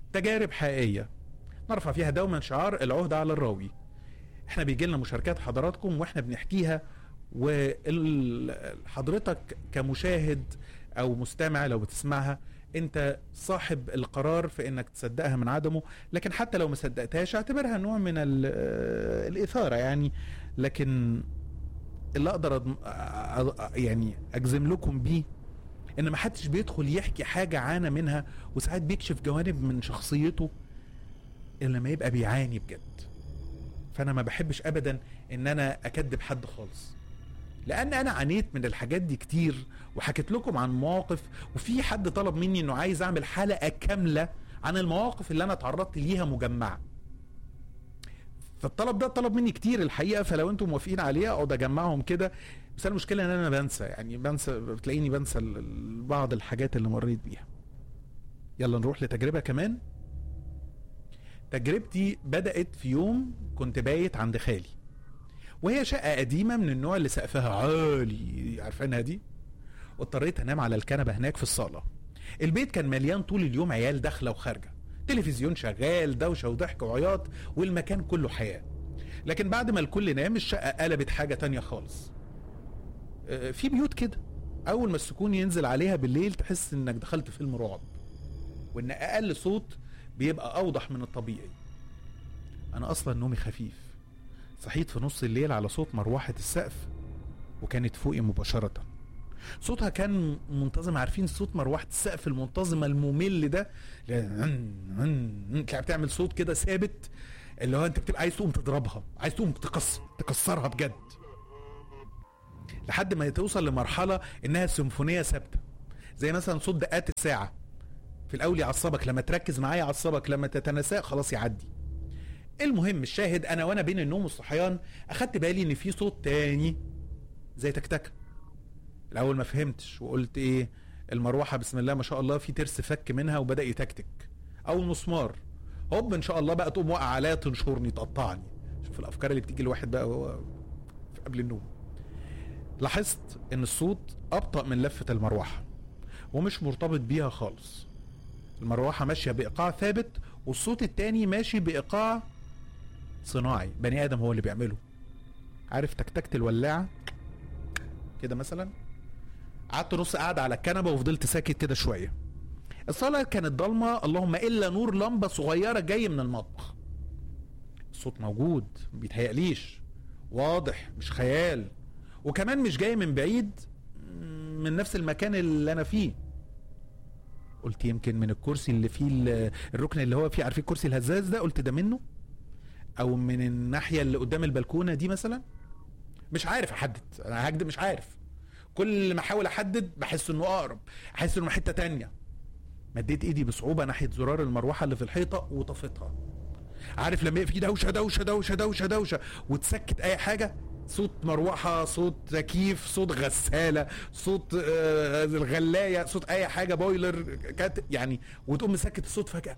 تجارب حقيقيه نرفع فيها دوما شعار العهده على الراوي احنا بيجي لنا مشاركات حضراتكم واحنا بنحكيها وحضرتك كمشاهد او مستمع لو بتسمعها انت صاحب القرار في انك تصدقها من عدمه لكن حتى لو ما صدقتهاش اعتبرها نوع من ال- آه، الاثاره يعني لكن اللي اقدر أضم- أ- أ- يعني اجزم لكم بيه ان ما حدش بيدخل يحكي حاجه عانى منها وساعات بيكشف جوانب من شخصيته الا لما يبقى بيعاني بجد فانا ما بحبش ابدا ان انا اكذب حد خالص لان انا عانيت من الحاجات دي كتير وحكيت لكم عن مواقف وفي حد طلب مني انه عايز اعمل حلقه كامله عن المواقف اللي انا اتعرضت ليها مجمعه فالطلب ده طلب مني كتير الحقيقه فلو انتم موافقين عليه اقعد اجمعهم كده بس أنا المشكله ان انا بنسى يعني بنسى بتلاقيني بنسى ال- ال- بعض الحاجات اللي مريت بيها يلا نروح لتجربه كمان تجربتي بدأت في يوم كنت بايت عند خالي وهي شقة قديمة من النوع اللي سقفها عالي عارفينها دي واضطريت انام على الكنبة هناك في الصالة البيت كان مليان طول اليوم عيال داخلة وخارجة تلفزيون شغال دوشة وضحك وعياط والمكان كله حياة لكن بعد ما الكل نام الشقة قلبت حاجة تانية خالص آه، في بيوت كده أول ما السكون ينزل عليها بالليل تحس إنك دخلت فيلم رعب وإن أقل صوت بيبقى أوضح من الطبيعي أنا أصلا نومي خفيف صحيت في نص الليل على صوت مروحة السقف وكانت فوقي مباشرة صوتها كان منتظم عارفين صوت مروحة السقف المنتظمة الممل ده تلاقيها بتعمل صوت كده ثابت اللي هو انت بتبقى عايز تقوم تضربها عايز تقوم تكسر تكسرها بجد لحد ما توصل لمرحلة انها سيمفونية ثابتة زي مثلا صوت دقات الساعة في الاول يعصبك لما تركز معايا يعصبك لما تتناساه خلاص يعدي المهم الشاهد انا وانا بين النوم والصحيان اخدت بالي ان في صوت تاني زي تكتكه الاول ما فهمتش وقلت ايه المروحه بسم الله ما شاء الله في ترس فك منها وبدا يتكتك او مسمار هوب ان شاء الله بقى تقوم واقع عليا تنشرني تقطعني شوف الافكار اللي بتيجي الواحد بقى وهو قبل النوم لاحظت ان الصوت ابطا من لفه المروحه ومش مرتبط بيها خالص المروحه ماشيه بايقاع ثابت والصوت التاني ماشي بايقاع صناعي بني ادم هو اللي بيعمله عارف تكتكه الولاعه كده مثلا قعدت نص قاعده على الكنبه وفضلت ساكت كده شويه الصاله كانت ضلمه اللهم الا نور لمبه صغيره جاي من المطبخ الصوت موجود ما بيتهيأليش واضح مش خيال وكمان مش جاي من بعيد من نفس المكان اللي انا فيه قلت يمكن من الكرسي اللي فيه ال- الركن اللي هو فيه عارفين الكرسي الهزاز ده قلت ده منه او من الناحيه اللي قدام البلكونه دي مثلا مش عارف احدد انا هكدب مش عارف كل ما احاول احدد بحس انه اقرب احس انه حته تانية مديت ايدي بصعوبه ناحيه زرار المروحه اللي في الحيطه وطفيتها عارف لما يبقى في دوشه دوشه دوشه دوشه دوشه وتسكت اي حاجه صوت مروحه صوت تكييف صوت غساله صوت آه الغلايه صوت اي حاجه بويلر كات يعني وتقوم مسكت الصوت فجاه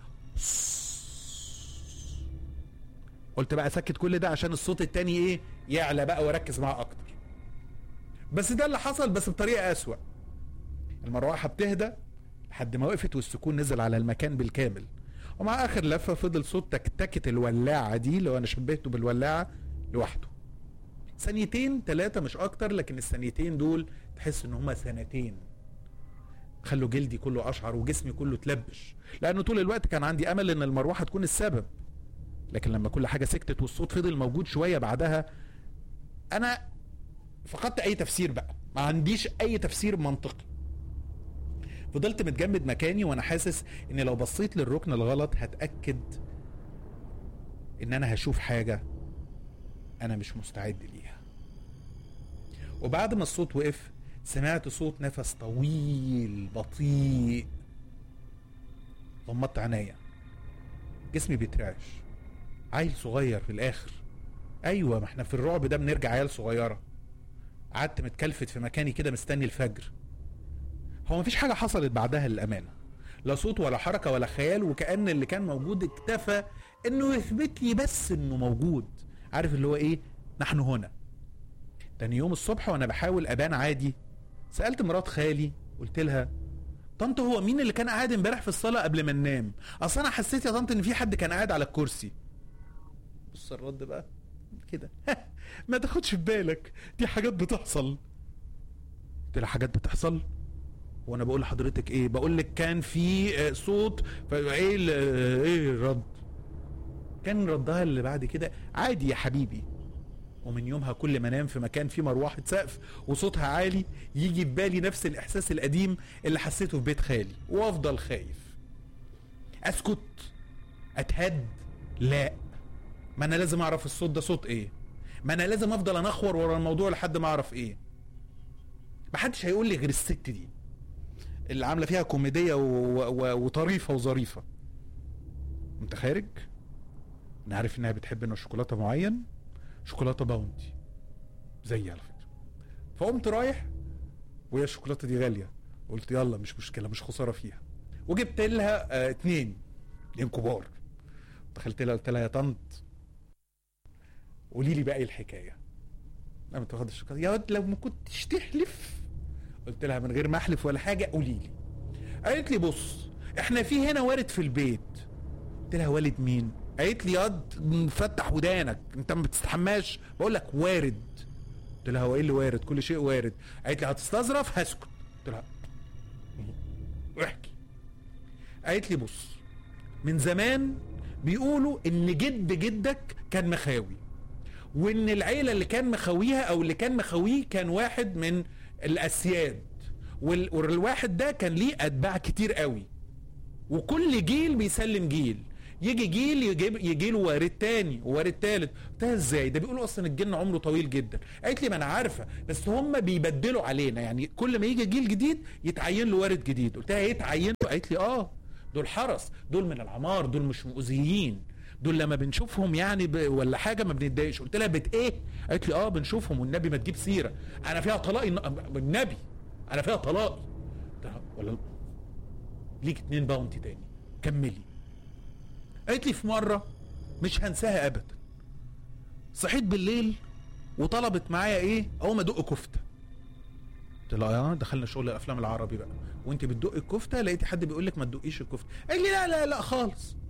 قلت بقى سكت كل ده عشان الصوت التاني ايه يعلى بقى واركز معاه اكتر بس ده اللي حصل بس بطريقه اسوأ المروحه بتهدى لحد ما وقفت والسكون نزل على المكان بالكامل ومع اخر لفه فضل صوت تكتكه الولاعه دي لو انا شبهته بالولاعه لوحده ثانيتين ثلاثه مش اكتر لكن الثانيتين دول تحس ان هما سنتين خلوا جلدي كله اشعر وجسمي كله تلبش لانه طول الوقت كان عندي امل ان المروحه تكون السبب لكن لما كل حاجه سكتت والصوت فضل موجود شويه بعدها انا فقدت اي تفسير بقى ما عنديش اي تفسير منطقي فضلت متجمد مكاني وانا حاسس ان لو بصيت للركن الغلط هتاكد ان انا هشوف حاجه انا مش مستعد ليها وبعد ما الصوت وقف سمعت صوت نفس طويل بطيء غمضت عينيا جسمي بيترعش عيل صغير في الاخر ايوه ما احنا في الرعب ده بنرجع عيال صغيره قعدت متكلفت في مكاني كده مستني الفجر هو مفيش حاجه حصلت بعدها للامانه لا صوت ولا حركه ولا خيال وكأن اللي كان موجود اكتفى انه يثبت لي بس انه موجود عارف اللي هو ايه نحن هنا تاني يوم الصبح وانا بحاول ابان عادي سالت مرات خالي قلت لها طنط هو مين اللي كان قاعد امبارح في الصاله قبل ما ننام اصل انا حسيت يا طنط ان في حد كان قاعد على الكرسي بص الرد بقى كده ما تاخدش في بالك دي حاجات بتحصل قلت لها حاجات بتحصل وانا بقول لحضرتك ايه بقول لك كان في آه، صوت فايه ال- آه، ايه الرد كان ردها اللي بعد كده عادي يا حبيبي ومن يومها كل ما انام في مكان فيه مروحه سقف وصوتها عالي يجي في بالي نفس الاحساس القديم اللي حسيته في بيت خالي وافضل خايف اسكت اتهد لا ما انا لازم اعرف الصوت ده صوت ايه ما انا لازم افضل انخور ورا الموضوع لحد ما اعرف ايه محدش هيقول لي غير الست دي اللي عامله فيها كوميديه و... و... وطريفه وظريفه انت خارج انا عارف انها بتحب انه شوكولاته معين شوكولاته باونتي زي على فكره فقمت رايح وهي الشوكولاته دي غاليه قلت يلا مش مشكله مش خساره فيها وجبت لها آه اتنين اتنين كبار دخلت لها قلت لها يا طنط قولي لي بقى ايه الحكايه قامت واخده الشوكولاته يا واد لو ما كنتش تحلف قلت لها من غير ما احلف ولا حاجه قولي لي قالت لي بص احنا في هنا وارد في البيت قلت لها والد مين قالت لي ياض فتح ودانك انت ما بتستحماش بقول لك وارد قلت لها هو ايه اللي وارد كل شيء وارد قالت لي هتستظرف هسكت قلت لها احكي قالت لي بص من زمان بيقولوا ان جد جدك كان مخاوي وان العيله اللي كان مخاويها او اللي كان مخاويه كان واحد من الاسياد وال- والواحد ده كان ليه اتباع كتير قوي وكل جيل بيسلم جيل يجي جيل يجيب يجي له وارد تاني ووارد تالت قلت لها ازاي ده بيقولوا اصلا الجن عمره طويل جدا قالت لي ما انا عارفه بس هم بيبدلوا علينا يعني كل ما يجي جيل جديد يتعين له وارد جديد قلت لها ايه يتعين له قالت لي اه دول حرس دول من العمار دول مش مؤذيين دول لما بنشوفهم يعني ب... ولا حاجه ما بنتضايقش قلت لها بت ايه قالت لي اه بنشوفهم والنبي ما تجيب سيره انا فيها طلاقي النبي انا فيها طلاقي قلت لها ولا ليك اتنين باونتي تاني كملي قالت لي في مره مش هنساها ابدا صحيت بالليل وطلبت معايا ايه اقوم ادق كفته قلت لها اه دخلنا شغل الافلام العربي بقى وانت بتدقي الكفته لقيتي حد بيقول لك ما تدقيش الكفته قال لي لا لا لا خالص